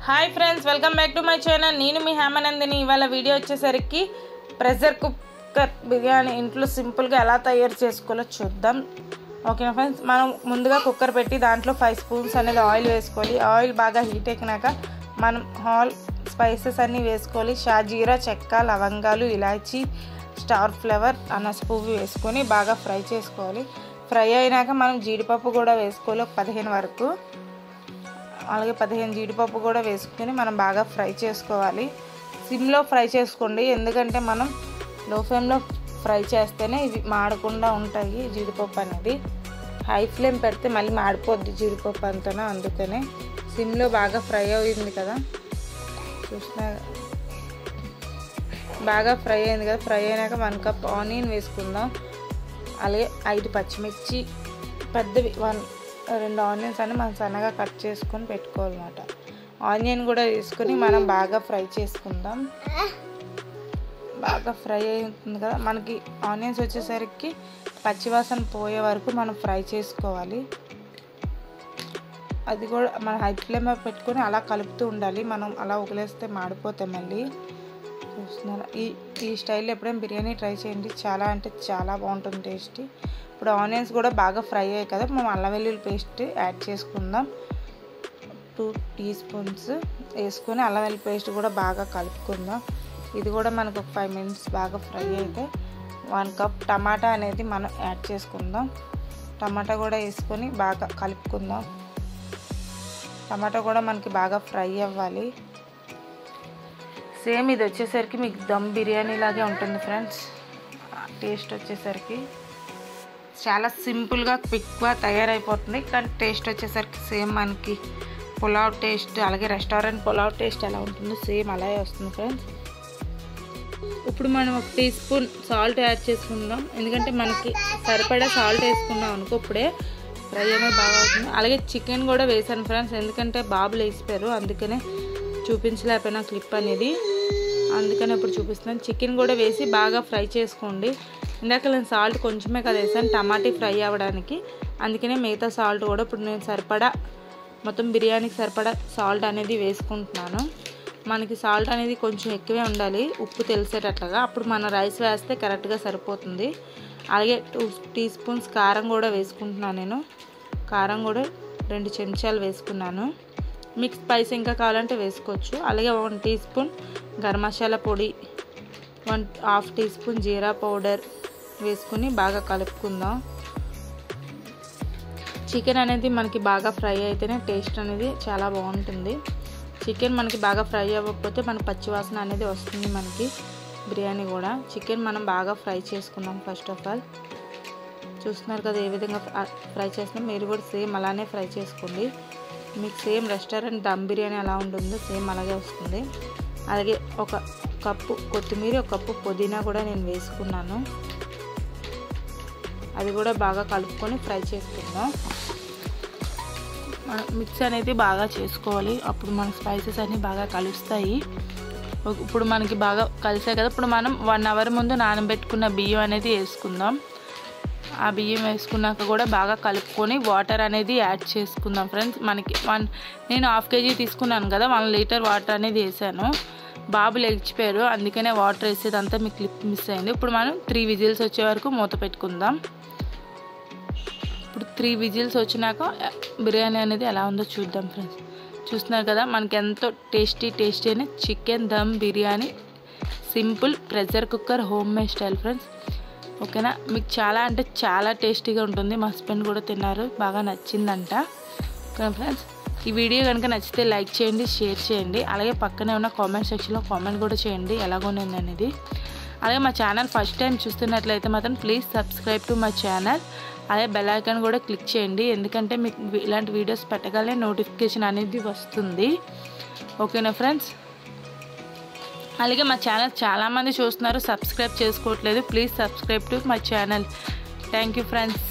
hi friends welcome back to my channel నేను మీ హేమనందిని ఇవాళ వీడియో వచ్చేసరికి ప్రెషర్ కుక్కర్ బిర్యానీ ఇంట్లో సింపుల్గా ఎలా తయారు చేసుకోవాలో చూద్దాం ఓకేనా ఫ్రెండ్స్ మనం ముందుగా కుక్కర్ పెట్టి దాంట్లో ఫైవ్ స్పూన్స్ అనేది ఆయిల్ వేసుకోవాలి ఆయిల్ బాగా హీట్ ఎక్కినాక మనం హాల్ స్పైసెస్ అన్నీ వేసుకోవాలి షాజీరా చెక్క లవంగాలు ఇలాచీ స్టార్ ఫ్లేవర్ అనస పువ్వు వేసుకొని బాగా ఫ్రై చేసుకోవాలి ఫ్రై అయినాక మనం జీడిపప్పు కూడా వేసుకోవాలి ఒక పదిహేను వరకు అలాగే పదిహేను జీడిపప్పు కూడా వేసుకొని మనం బాగా ఫ్రై చేసుకోవాలి సిమ్లో ఫ్రై చేసుకోండి ఎందుకంటే మనం లో ఫ్లేమ్లో ఫ్రై చేస్తేనే ఇవి మాడకుండా ఉంటాయి జీడిపప్పు అనేది హై ఫ్లేమ్ పెడితే మళ్ళీ మాడిపోద్ది జీడిపప్పు అంతనా అందుకనే సిమ్లో బాగా ఫ్రై అయింది కదా చూసిన బాగా ఫ్రై అయింది కదా ఫ్రై అయినాక వన్ కప్ ఆనియన్ వేసుకుందాం అలాగే ఐదు పచ్చిమిర్చి పెద్దవి వన్ రెండు ఆనియన్స్ అని మనం సన్నగా కట్ చేసుకొని పెట్టుకోవాలన్నమాట ఆనియన్ కూడా వేసుకొని మనం బాగా ఫ్రై చేసుకుందాం బాగా ఫ్రై అవుతుంది కదా మనకి ఆనియన్స్ వచ్చేసరికి పచ్చివాసన పోయే వరకు మనం ఫ్రై చేసుకోవాలి అది కూడా మన హై ఫ్లేమ్ పెట్టుకొని అలా కలుపుతూ ఉండాలి మనం అలా వదిలేస్తే మాడిపోతాయి మళ్ళీ చూస్తున్నారు ఈ ఈ స్టైల్లో ఎప్పుడైనా బిర్యానీ ట్రై చేయండి చాలా అంటే చాలా బాగుంటుంది టేస్టీ ఇప్పుడు ఆనియన్స్ కూడా బాగా ఫ్రై అయ్యాయి కదా మనం అల్లం వెల్లుల్లి పేస్ట్ యాడ్ చేసుకుందాం టూ టీ స్పూన్స్ వేసుకొని అల్లం వెల్లుల్లి పేస్ట్ కూడా బాగా కలుపుకుందాం ఇది కూడా మనకు ఒక ఫైవ్ మినిట్స్ బాగా ఫ్రై అయితే వన్ కప్ టమాటా అనేది మనం యాడ్ చేసుకుందాం టమాటా కూడా వేసుకొని బాగా కలుపుకుందాం టమాటా కూడా మనకి బాగా ఫ్రై అవ్వాలి సేమ్ ఇది వచ్చేసరికి మీకు దమ్ బిర్యానీ లాగే ఉంటుంది ఫ్రెండ్స్ టేస్ట్ వచ్చేసరికి చాలా సింపుల్గా క్విక్గా తయారైపోతుంది కానీ టేస్ట్ వచ్చేసరికి సేమ్ మనకి పులావ్ టేస్ట్ అలాగే రెస్టారెంట్ పులావ్ టేస్ట్ ఎలా ఉంటుందో సేమ్ అలాగే వస్తుంది ఫ్రెండ్స్ ఇప్పుడు మనం ఒక టీ స్పూన్ సాల్ట్ యాడ్ చేసుకుందాం ఎందుకంటే మనకి సరిపడా సాల్ట్ వేసుకున్నాం అనుకో ఇప్పుడే ఫ్రై అనేది బాగా అవుతుంది అలాగే చికెన్ కూడా వేసాను ఫ్రెండ్స్ ఎందుకంటే బాబులు వేసిపోయారు అందుకనే చూపించలేకపోయినా క్లిప్ అనేది అందుకని ఇప్పుడు చూపిస్తున్నాను చికెన్ కూడా వేసి బాగా ఫ్రై చేసుకోండి ఇందాక నేను సాల్ట్ కొంచెమే కదా వేసాను టమాటీ ఫ్రై అవ్వడానికి అందుకనే మిగతా సాల్ట్ కూడా ఇప్పుడు నేను సరిపడా మొత్తం బిర్యానీకి సరిపడా సాల్ట్ అనేది వేసుకుంటున్నాను మనకి సాల్ట్ అనేది కొంచెం ఎక్కువే ఉండాలి ఉప్పు తెలిసేటట్లుగా అప్పుడు మన రైస్ వేస్తే కరెక్ట్గా సరిపోతుంది అలాగే టూ టీ స్పూన్స్ కారం కూడా వేసుకుంటున్నాను నేను కారం కూడా రెండు చెంచాలు వేసుకున్నాను మిక్స్ స్పైస్ ఇంకా కావాలంటే వేసుకోవచ్చు అలాగే one teaspoon garam masala పొడి వన్ హాఫ్ టీ స్పూన్ జీరా పౌడర్ వేసుకుని బాగా కలుపుకుందాం చికెన్ అనేది మనకి బాగా ఫ్రై అయితేనే టేస్ట్ అనేది చాలా బాగుంటుంది చికెన్ మనకి బాగా ఫ్రై అవ్వకపోతే మన పచ్చివాసన అనేది వస్తుంది మనకి బిర్యానీ కూడా చికెన్ మనం బాగా ఫ్రై చేసుకుందాం ఫస్ట్ ఆఫ్ ఆల్ చూస్తున్నారు కదా ఏ విధంగా ఫ్రై చేస్తున్నాం మీరు కూడా సేమ్ అలానే ఫ్రై చేసుకోండి మీకు సేమ్ రెస్టారెంట్ దమ్ బిర్యానీ ఎలా ఉంటుందో సేమ్ అలాగే వస్తుంది అలాగే ఒక కప్పు కొత్తిమీర ఒక కప్పు పుదీనా కూడా నేను వేసుకున్నాను అది కూడా బాగా కలుపుకొని ఫ్రై చేసుకుందాం మిక్స్ అనేది బాగా చేసుకోవాలి అప్పుడు మన స్పైసెస్ అన్నీ బాగా కలుస్తాయి ఇప్పుడు మనకి బాగా కలిసాయి కదా ఇప్పుడు మనం వన్ అవర్ ముందు నానబెట్టుకున్న బియ్యం అనేది వేసుకుందాం ఆ బియ్యం వేసుకున్నాక కూడా బాగా కలుపుకొని వాటర్ అనేది యాడ్ చేసుకుందాం ఫ్రెండ్స్ మనకి వన్ నేను హాఫ్ కేజీ తీసుకున్నాను కదా వన్ లీటర్ వాటర్ అనేది వేసాను బాబు లేచిపోయారు అందుకనే వాటర్ వేసేదంతా మీకు క్లిప్ మిస్ అయింది ఇప్పుడు మనం త్రీ విజిల్స్ వచ్చే వరకు మూత పెట్టుకుందాం ఇప్పుడు త్రీ విజిల్స్ వచ్చినాక బిర్యానీ అనేది ఎలా ఉందో చూద్దాం ఫ్రెండ్స్ చూస్తున్నారు కదా మనకి ఎంతో టేస్టీ టేస్టీ అయిన chicken dum biryani simple pressure cooker homemade style friends ఓకేనా మీకు చాలా అంటే చాలా టేస్టీగా ఉంటుంది మా హస్బెండ్ కూడా తిన్నారు బాగా నచ్చిందంట ఓకేనా ఫ్రెండ్స్ ఈ వీడియో కనుక నచ్చితే లైక్ చేయండి షేర్ చేయండి అలాగే పక్కనే ఉన్న కామెంట్ సెక్షన్లో కామెంట్ కూడా చేయండి ఎలాగోనింది అనేది అలాగే మా ఛానల్ ఫస్ట్ టైం చూస్తున్నట్లయితే మాత్రం please subscribe to my channel అలాగే బెల్ ఐకాన్ కూడా క్లిక్ చేయండి ఎందుకంటే మీకు ఇలాంటి వీడియోస్ పెట్టగానే నోటిఫికేషన్ అనేది వస్తుంది ఓకేనా ఫ్రెండ్స్ అలాగే మా ఛానల్ చాలామంది చూస్తున్నారు సబ్స్క్రైబ్ చేసుకోవట్లేదు please subscribe to my channel thank you friends